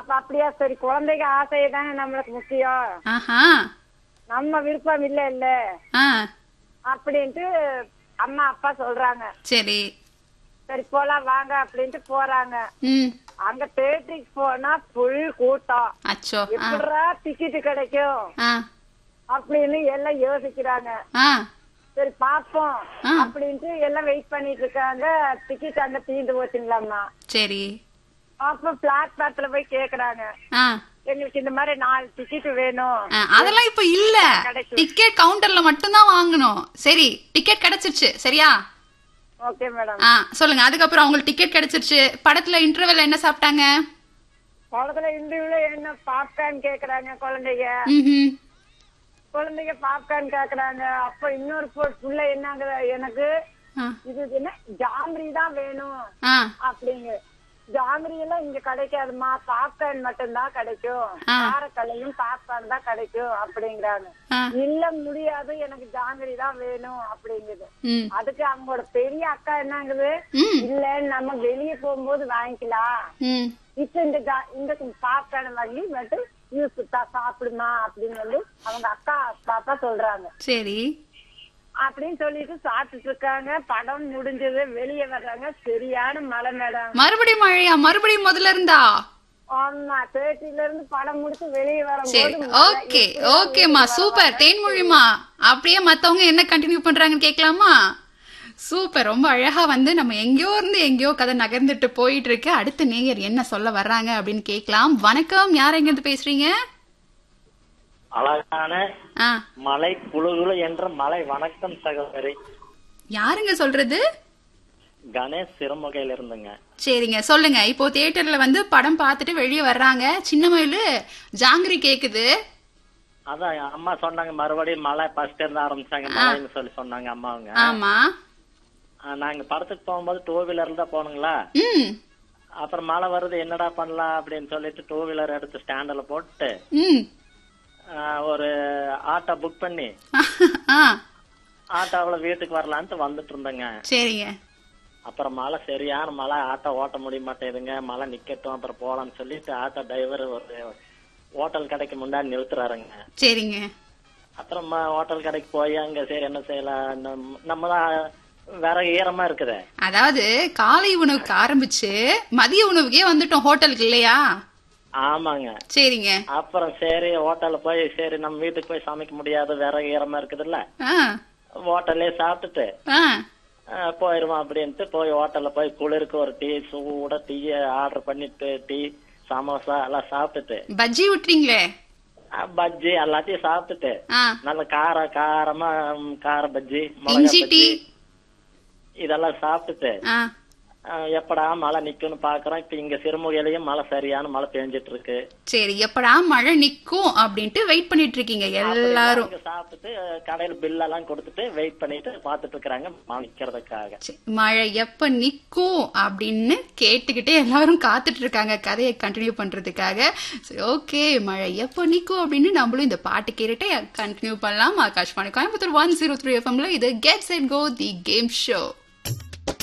அப்ப அப்படியா சரி குழந்தைங்க ஆசை தானே நம்மளுக்கு முக்கியம் ஆஹா நம்ம விருப்பம் இல்ல இல்ல ஆ அப்படின்ட்டு அம்மா அப்பா சொல்றாங்க சரி சரி போலாம் வாங்க அப்படின்ட்டு போறாங்க ம் அங்க தேட்டருக்கு போனா புல் கூட்டம் அச்சோ ஆ எப்படிடா டிக்கெட் கிடைக்கும் ஆ அப்படின்னு எல்லாம் யோசிக்கிறாங்க ஆ சரி பாப்போம் ஆ. அப்படின்ட்டு எல்லாம் வெயிட் பண்ணிட்டு இருக்காங்க டிக்கெட் அங்க தீந்து போச்சுங்களாம்மா சரி அப்ப பிளாட்பாரத்துல போய் கேக்குறாங்க ஆ எங்களுக்கு இந்த மாதிரி நாலு டிக்கெட் வேணும் ஆ, அதெல்லாம் இப்ப இல்ல கிடைக்கும். டிக்கெட் கவுண்டர்ல மட்டும்தான் வாங்கணும் சரி டிக்கெட் கிடைச்சிருச்சு சரியா ஓகே மேடம் ஆ சொல்லுங்க அதுக்கப்புறம் அவங்களுக்கு டிக்கெட் கிடைச்சிருச்சு படத்துல இன்டர்வெல்ல என்ன சாப்பிட்டாங்க குளத்துல இந்துல என்ன பாப்கார்ன் கேக்குறாங்க குழந்தைங்க ம்ஹும். குழந்தைங்க பாப்கார்ன் கேக்குறாங்க அப்ப இன்னொரு பொ- புள்ள என்னங்க எனக்கு ஆ, இது என்ன ஜாங்கிரி தான் வேணும் ஆ, அப்படிங்க ஜாங்கிரி எல்லாம் இங்க கிடைக்காதுமா பாப்கார்ன் மட்டும்தான் கிடைக்கும் ஆ. காரக்கல்லையும் பாப்கார்ன் தான் கிடைக்கும் அப்படிங்கிறாங்க ஆ, இல்ல முடியாது எனக்கு ஜாங்கிரி தான் வேணும் அப்படிங்குது ம், அதுக்கு அவங்களோட பெரிய அக்கா என்னங்குது ம், இல்ல நம்ம வெளிய போகும்போது வாங்கிக்கலாம் ம். இப்ப இந்த ஜா- இந்த பாப்கார்ன் வாங்கி மட்டும் யூஸ் சாப்பிடுமா அப்படின்னு சொல்லி அவங்க அக்கா பாப்பா சொல்றாங்க சரி அப்படின்னு சொல்லிட்டு சாப்பிட்டுட்டு இருக்காங்க படம் முடிஞ்சது வெளியே வர்றாங்க சரியான மழை மேடம் மறுபடியும் மழையா மறுபடியும் முதல்ல இருந்தா ஆமா தேட்டரில இருந்து படம் முடிச்சு வெளியே சரி வரும்போது ஓகே ஓகேம்மா சூப்பர் தேன்மொழிமா அப்படியே மத்தவங்க என்ன கண்டினியூ பண்றாங்கன்னு கேட்கலாமா சூப்பர் ரொம்ப அழகா வந்து நம்ம எங்கேயோ இருந்து எங்கேயோ கதை நகர்ந்துட்டு போயிட்டு இருக்கு அடுத்த நேயர் என்ன சொல்ல வர்றாங்க அப்படின்னு கேட்கலாம் வணக்கம் யார் எங்க இருந்து பேசுறீங்க அழகான ஆ மலை குழுகுழு என்ற மலை வணக்கம் சகோதரி யாருங்க சொல்றது கணேஷ் சிறுமுகையில இருந்துங்க சரிங்க சொல்லுங்க இப்போ தியேட்டர்ல வந்து படம் பார்த்துட்டு வெளியே வர்றாங்க சின்ன மயிலு ஜாங்கிரி கேக்குது அதான் அம்மா சொன்னாங்க மறுபடியும் மழை ஃபர்ஸ்ட் இருந்து ஆரம்பிச்சாங்க மழைன்னு சொல்லி சொன்னாங்க அம்மாவுங்க ஆமா ஆ, நாங்க படத்துக்கு போகும்போது டூ வீலர்ல தான் போனோங்களா ம் அப்புறம் மழை வருது என்னடா பண்ணலாம் அப்படின்னு சொல்லிட்டு டூ வீலர் எடுத்து ஸ்டாண்டில் போட்டு ம் ஆ, ஒரு ஆட்டோ புக் பண்ணி ஆ ஆட்டோவில் வீட்டுக்கு வரலான்ட்டு வந்துட்டு இருந்தேங்க சரிங்க அப்புறம் மழை சரியான மழை ஆட்டோ ஓட்ட முடிய மாட்டேங்குதுங்க மழை நிக்கட்டும் அப்புறம் போலாம்னு சொல்லிட்டு ஆட்டோ டிரைவர் ஒரு ஹோட்டல் கடைக்கு முன்னாடி நிறுத்துறாருங்க சரிங்க அப்புறம் ம- ஹோட்டல் கடைக்கு போய் அங்க சரி என்ன செய்யலாம் நம்ம- நம்ம தான் வேற ஈரமா இருக்குது அதாவது காலை உணவுக்கு ஆரம்பிச்சு மதிய உணவுக்கே வந்துட்டோம் ஹோட்டலுக்கு இல்லையா ஆமாங்க சரிங்க அப்புறம் சரி ஹோட்டல்ல போய் சரி நம்ம வீட்டுக்கு போய் சமைக்க முடியாது வேற ஈரமா இருக்குதுல்ல ஆ ஹோட்டல்லே சாப்பிட்டுட்டு ஆ அஹ், போயிருவோம் அப்படின்ட்டு போய் ஹோட்டல்ல போய் குளிருக்கு ஒரு டீ சூட டீயை ஆர்டர் பண்ணிட்டு டீ சமோசா எல்லாம் சாப்பிட்டுட்டு பஜ்ஜி விட்டுறீங்களே அஹ், பஜ்ஜி எல்லாத்தையும் சாப்பிட்டுட்டு ஆ நல்ல கார காரமா ம், கார பஜ்ஜி மிளகா இஞ்சி டீ பஜ்ஜி இதெல்லாம் சாப்பிட்டுட்டு ஆ அஹ், எப்படா மழை நிக்கும்னு பாக்குறோம் இப்ப இங்க சிறுமுகையிலயும் மழை சரியான மழை பெஞ்சிட்டு இருக்கு சரி எப்படா மழை நிக்கும் அப்படின்ட்டு வெயிட் பண்ணிட்டு இருக்கீங்க எல்லாரும் இங்க சாப்பிட்டுட்டு அஹ், கடையில பில் எல்லாம் கொடுத்துட்டு வெயிட் பண்ணிட்டு பாத்துட்டு இருக்கிறாங்க மழை நிக்கிறதுக்காக சரி, மழை எப்ப நிக்கும் அப்படின்னு கேட்டுக்கிட்டே எல்லாரும் காத்துட்டு இருக்காங்க கதையை கண்டினியூ பண்றதுக்காக ஓகே மழை எப்ப நிக்கும் அப்படின்னு நம்மளும் இந்த பாட்டு கேட்டுட்டு கண்டினியூ பண்ணலாம் Akashvani Coimbatore one zero three எஃப்எம்ல இது gets and go the game show